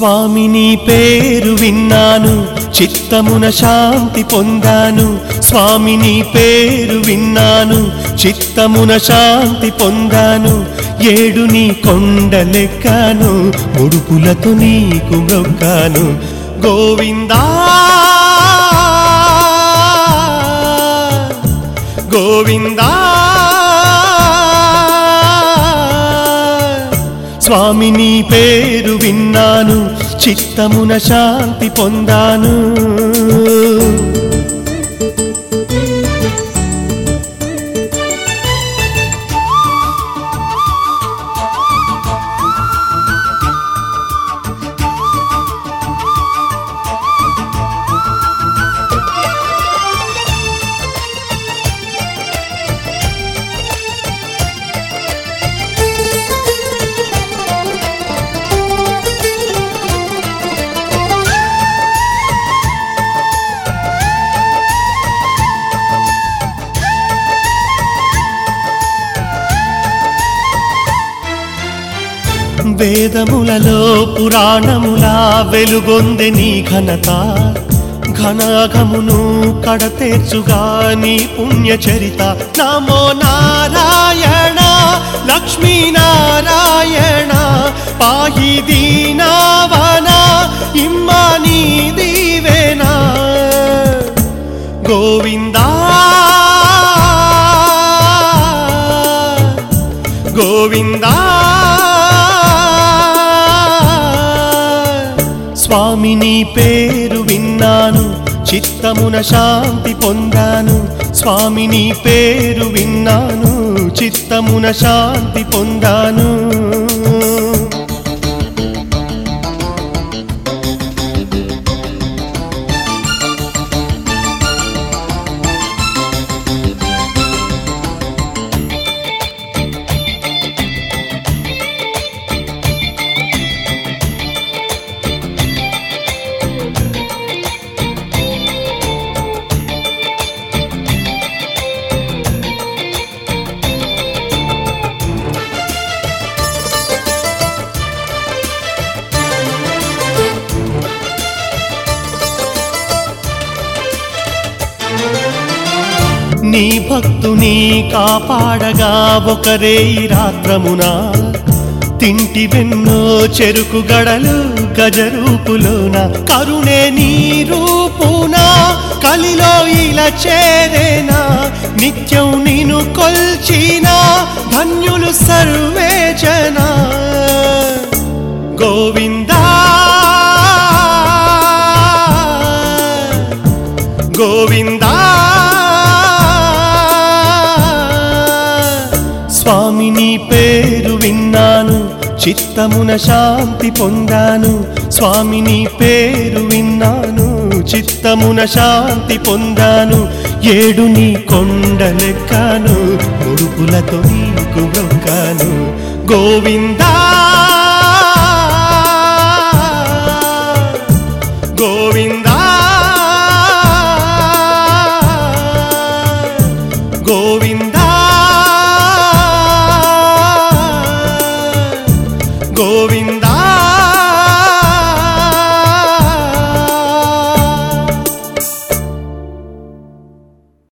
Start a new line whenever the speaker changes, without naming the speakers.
స్వామి నీ పేరు విన్నాను చిత్తమున శాంతి పొందాను స్వామి నీ పేరు విన్నాను చిత్తమున శాంతి పొందాను ఏడు నీ కొండలెక్కాను ముడుపులతో నీకు మొక్కాను గోవిందా గోవిందా స్వామి నీ పేరు విన్నాను చిత్తమున శాంతి పొందాను వేదములలో పురాణములా వెలుగొందె నీ ఘనత ఘనాఘమును కడతేర్చుగా నీ పుణ్యచరిత నమో నారాయణ లక్ష్మీ నారాయణ పాహి దీనావన ఇమ్మా నీ దీవెనా గోవిందా గోవిందా స్వామి నీ పేరు విన్నాను చిత్తమున శాంతి పొందాను స్వామి నీ పేరు విన్నాను చిత్తమున శాంతి పొందాను నీ భక్తుని కాపాడగా ఒకరే ఈ రాత్రమున తింటి వెన్నో చెరుకు గడలు గజరూపులోన కరుణే నీ రూపున కలిలో ఇలా చేరేనా నిత్యం నిన్ను కొల్చిన ధన్యులు సర్వే జన గోవిందా గోవిందా స్వామి నీ పేరు విన్నాను చిత్తమున శాంతి పొందాను స్వామి నీ పేరు విన్నాను చిత్తమున శాంతి పొందాను ఏడు నీ కొండలెక్కాను ముడుపులతో నీకు మొక్కాను గోవిందా గోవిందా